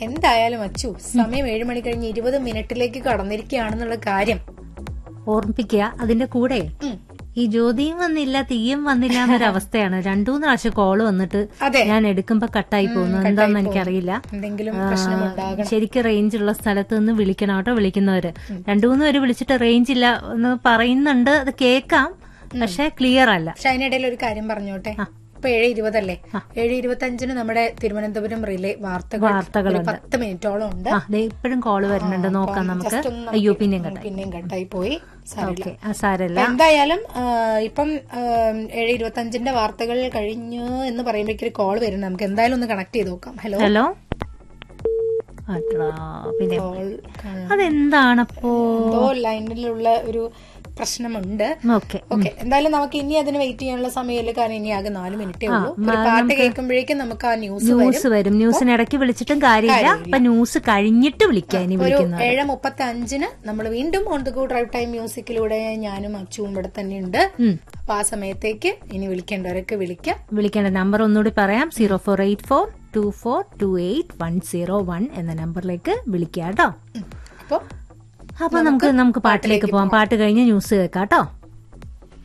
എന്തായാലും അച്ചു സമയം ഏഴ് മണി കഴിഞ്ഞ് ഇരുപത് മിനിറ്റിലേക്ക് കടന്നിരിക്കുകയാണെന്നുള്ള കാര്യം ഓർമ്മിപ്പിക്കുക അതിന്റെ കൂടെ ഉം. ഈ ജ്യോതിയും വന്നില്ല തീയും വന്നില്ല എന്നൊരവസ്ഥയാണ് രണ്ടൂന്ന് പ്രാവശ്യം കോള് വന്നിട്ട് അതെ ഞാൻ എടുക്കുമ്പോ കട്ടായി പോകുന്നു എന്താന്ന് എനിക്കറിയില്ല എന്തെങ്കിലും ആ, പ്രശ്നമുണ്ടാകണം ശരിക്കും റേഞ്ച് ഉള്ള സ്ഥലത്ത് നിന്ന് വിളിക്കണം കേട്ടോ വിളിക്കുന്നവര് രണ്ടു മൂന്ന് പേര് വിളിച്ചിട്ട് റേഞ്ച് ഇല്ല എന്ന് പറയുന്നുണ്ട് അത് കേക്കാം പക്ഷെ ക്ലിയർ അല്ല പക്ഷെ അതിനിടയിൽ ഒരു കാര്യം പറഞ്ഞോട്ടെ ഇപ്പൊ ഏഴ് ഇരുപതല്ലേ ഏഴ് ഇരുപത്തി അഞ്ചിന് നമ്മുടെ തിരുവനന്തപുരം റിലേ വാർത്തകൾ ഒരു വാർത്തകളുണ്ട് പത്ത് മിനിറ്റോളം ഉണ്ട് ആ ദേ ഇപ്പോഴും കോള് വരുന്നുണ്ട് നോക്കാം നമുക്ക് Just ഒന്ന് അയ്യോ നമുക്ക് പിന്നെയും കട്ടായി പിന്നെയും കട്ടായി പോയി സാരമില്ല ഓക്കെ ആ സാരല്ല അപ്പൊ എന്തായാലും ആ, ഇപ്പം ആ, ഏഴ് ഇരുപത്തി അഞ്ചിന്റെ വാർത്തകൾ കഴിഞ്ഞു എന്ന് പറയുമ്പോഴേക്കും ഒരു കോൾ വരുന്നുണ്ട് നമുക്ക് എന്തായാലും ഒന്ന് കണക്ട് ചെയ്ത് നോക്കാം ഹലോ ഹലോ അട്രാ, പിന്നെ കോൾ അതെന്താണപ്പോ എന്തോ ലൈനിലുള്ള ഒരു പ്രശ്നമുണ്ട് ഓക്കെ ഓക്കെ എന്തായാലും നമുക്ക് ഇനി അതിന് വെയിറ്റ് ചെയ്യാനുള്ള സമയമില്ല കാരണം ഇനി ആകെ നാല് മിനിറ്റേ ഉള്ളൂ ഒരു പാട്ട് കേൾക്കുമ്പോഴേക്കും നമുക്ക് ആ ന്യൂസ് വരും ന്യൂസ് വരും ന്യൂസിന് ഇടയ്ക്ക് വിളിച്ചിട്ടും കാര്യമില്ല അപ്പൊ ന്യൂസ് കഴിഞ്ഞിട്ട് വിളിക്കാം ഇനി ഒരു വിളിക്കുന്നത് ഏഴ് മുപ്പത്തി അഞ്ചിന് നമ്മൾ വീണ്ടും on the go drive time മ്യൂസിക്കിലൂടെ ഞാനും അച്ചുവും ഇവിടെ തന്നെ ഉണ്ട് ഉം. അപ്പൊ ആ സമയത്തേക്ക് ഇനി വിളിക്കേണ്ടവരൊക്കെ വിളിക്കാം വിളിക്കേണ്ട നമ്പർ ഒന്നുകൂടി പറയാം zero four eight four two four two eight one zero one എന്ന നമ്പറിലേക്ക് വിളിക്കാം കേട്ടോ അപ്പൊ അപ്പൊ നമുക്ക് നമുക്ക് പാട്ടിലേക്ക് പോവാം പാട്ട് കഴിഞ്ഞ് ന്യൂസ് കേൾക്കാം കേട്ടോ